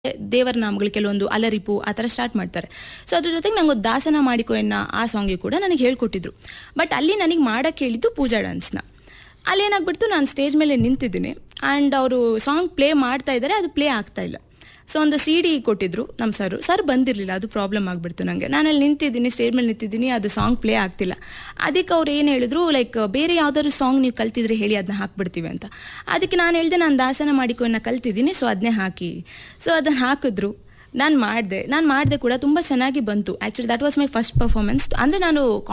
ದೇವರ ನಾಮಗಳು ಕೆಲವೊಂದು ಅಲರಿಪು ಆ ಥರ ಸ್ಟಾರ್ಟ್ ಮಾಡ್ತಾರೆ ಸೊ ಅದ್ರ ಜೊತೆಗೆ ನಂಗೆ ಒಂದು ದಾಸನ ಮಾಡಿಕೊ ಎನ್ನ ಆ ಸಾಂಗಿಗೆ ಕೂಡ ನನಗೆ ಹೇಳ್ಕೊಟ್ಟಿದ್ರು ಬಟ್ ಅಲ್ಲಿ ನನಗೆ ಮಾಡಕ್ಕೆ ಹೇಳಿದ್ದು ಪೂಜಾ ಡ್ಯಾನ್ಸ್ನ ಅಲ್ಲಿ ಏನಾಗ್ಬಿಡ್ತು ನಾನು ಸ್ಟೇಜ್ ಮೇಲೆ ನಿಂತಿದ್ದೀನಿ ಆ್ಯಂಡ್ ಅವರು ಸಾಂಗ್ ಪ್ಲೇ ಮಾಡ್ತಾ ಇದ್ದಾರೆ ಅದು ಪ್ಲೇ ಆಗ್ತಾ ಇಲ್ಲ ಸೊ ಒಂದು ಸಿ ಡಿ ಕೊಟ್ಟಿದ್ರು ನಮ್ಮ ಸರ್ ಸರ್ ಬಂದಿರಲಿಲ್ಲ ಅದು ಪ್ರಾಬ್ಲಮ್ ಆಗಿಬಿಡ್ತು ನನಗೆ ನಾನು ಅಲ್ಲಿ ನಿಂತಿದ್ದೀನಿ ಸ್ಟೇಜ್ ಮೇಲೆ ನಿಂತಿದ್ದೀನಿ ಅದು ಸಾಂಗ್ ಪ್ಲೇ ಆಗ್ತಿಲ್ಲ ಅದಕ್ಕೆ ಅವ್ರು ಏನು ಹೇಳಿದ್ರು ಲೈಕ್ ಬೇರೆ ಯಾವ್ದಾದ್ರು ಸಾಂಗ್ ನೀವು ಕಲ್ತಿದ್ರೆ ಹೇಳಿ ಅದನ್ನ ಹಾಕ್ಬಿಡ್ತೀವಿ ಅಂತ ಅದಕ್ಕೆ ನಾನು ಹೇಳಿದೆ ನಾನು ದಾಸನ ಮಾಡಿಕೊನ್ನ ಕಲ್ತಿದ್ದೀನಿ ಸೊ ಅದನ್ನೇ ಹಾಕಿ ಸೊ ಅದನ್ನು ಹಾಕಿದ್ರು ನಾನು ಮಾಡಿದೆ ನಾನು ಮಾಡಿದೆ ಕೂಡ ತುಂಬ ಚೆನ್ನಾಗಿ ಬಂತು actually that was my first performance ಅಂದರೆ ನಾನು